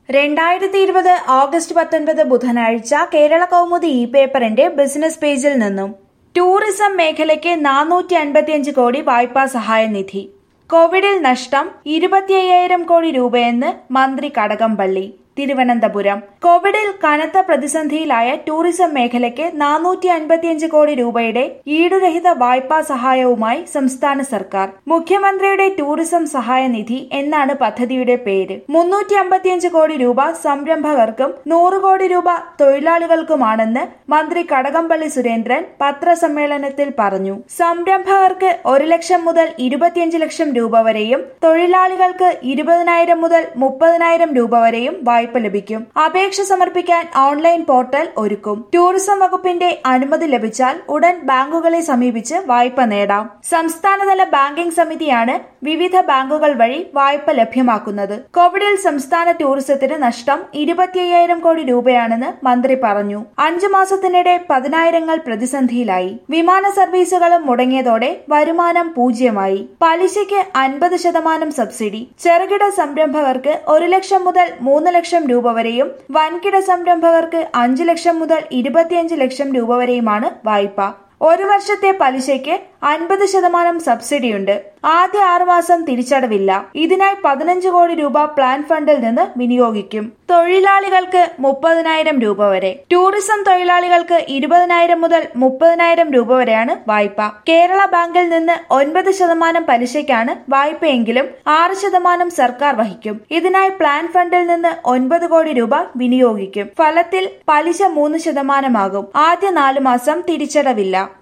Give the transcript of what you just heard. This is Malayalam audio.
രണ്ടായിരത്തി ഇരുപത് ഓഗസ്റ്റ് പത്തൊൻപത് ബുധനാഴ്ച കേരള കൗമുദി ഇ പേപ്പറിന്റെ ബിസിനസ് പേജിൽ നിന്നും ടൂറിസം മേഖലയ്ക്ക് നാനൂറ്റി അൻപത്തിയഞ്ച് കോടി വായ്പാ സഹായ നിധി കോവിഡിൽ നഷ്ടം ഇരുപത്തി അയ്യായിരം കോടി രൂപയെന്ന് മന്ത്രി കടകംപള്ളി തിരുവനന്തപുരം കോവിഡിൽ കനത്ത പ്രതിസന്ധിയിലായ ടൂറിസം മേഖലയ്ക്ക് നാനൂറ്റി അൻപത്തിയഞ്ച് കോടി രൂപയുടെ ഈടുരഹിത വായ്പാ സഹായവുമായി സംസ്ഥാന സർക്കാർ മുഖ്യമന്ത്രിയുടെ ടൂറിസം സഹായ നിധി എന്നാണ് പദ്ധതിയുടെ പേര് മുന്നൂറ്റി അമ്പത്തിയഞ്ച് കോടി രൂപ സംരംഭകർക്കും നൂറ് കോടി രൂപ തൊഴിലാളികൾക്കുമാണെന്ന് മന്ത്രി കടകംപള്ളി സുരേന്ദ്രൻ പത്രസമ്മേളനത്തിൽ പറഞ്ഞു സംരംഭകർക്ക് ഒരു ലക്ഷം മുതൽ ഇരുപത്തിയഞ്ച് ലക്ഷം രൂപ വരെയും തൊഴിലാളികൾക്ക് ഇരുപതിനായിരം മുതൽ മുപ്പതിനായിരം രൂപ വരെയും വായ്പ ലഭിക്കും അപേക്ഷ സമർപ്പിക്കാൻ ഓൺലൈൻ പോർട്ടൽ ഒരുക്കും ടൂറിസം വകുപ്പിന്റെ അനുമതി ലഭിച്ചാൽ ഉടൻ ബാങ്കുകളെ സമീപിച്ച് വായ്പ നേടാം സംസ്ഥാനതല ബാങ്കിംഗ് സമിതിയാണ് വിവിധ ബാങ്കുകൾ വഴി വായ്പ ലഭ്യമാക്കുന്നത് കോവിഡിൽ സംസ്ഥാന ടൂറിസത്തിന് നഷ്ടം ഇരുപത്തിയ്യായിരം കോടി രൂപയാണെന്ന് മന്ത്രി പറഞ്ഞു അഞ്ചു മാസത്തിനിടെ പതിനായിരങ്ങൾ പ്രതിസന്ധിയിലായി വിമാന സർവീസുകളും മുടങ്ങിയതോടെ വരുമാനം പൂജ്യമായി പലിശയ്ക്ക് അൻപത് ശതമാനം സബ്സിഡി ചെറുകിട സംരംഭകർക്ക് ഒരു ലക്ഷം മുതൽ മൂന്ന് ലക്ഷം രൂപ വരെയും വൻകിട സംരംഭകർക്ക് അഞ്ചു ലക്ഷം മുതൽ ഇരുപത്തിയഞ്ച് ലക്ഷം രൂപ വരെയുമാണ് വായ്പ ഒരു വർഷത്തെ പലിശയ്ക്ക് അൻപത് ശതമാനം സബ്സിഡിയുണ്ട് ആദ്യ ആറുമാസം തിരിച്ചടവില്ല ഇതിനായി പതിനഞ്ച് കോടി രൂപ പ്ലാൻ ഫണ്ടിൽ നിന്ന് വിനിയോഗിക്കും തൊഴിലാളികൾക്ക് മുപ്പതിനായിരം രൂപ വരെ ടൂറിസം തൊഴിലാളികൾക്ക് ഇരുപതിനായിരം മുതൽ മുപ്പതിനായിരം രൂപ വരെയാണ് വായ്പ കേരള ബാങ്കിൽ നിന്ന് ഒൻപത് ശതമാനം പലിശയ്ക്കാണ് വായ്പയെങ്കിലും ആറ് ശതമാനം സർക്കാർ വഹിക്കും ഇതിനായി പ്ലാൻ ഫണ്ടിൽ നിന്ന് ഒൻപത് കോടി രൂപ വിനിയോഗിക്കും ഫലത്തിൽ പലിശ മൂന്ന് ശതമാനമാകും ആദ്യ നാലു മാസം തിരിച്ചടവില്ല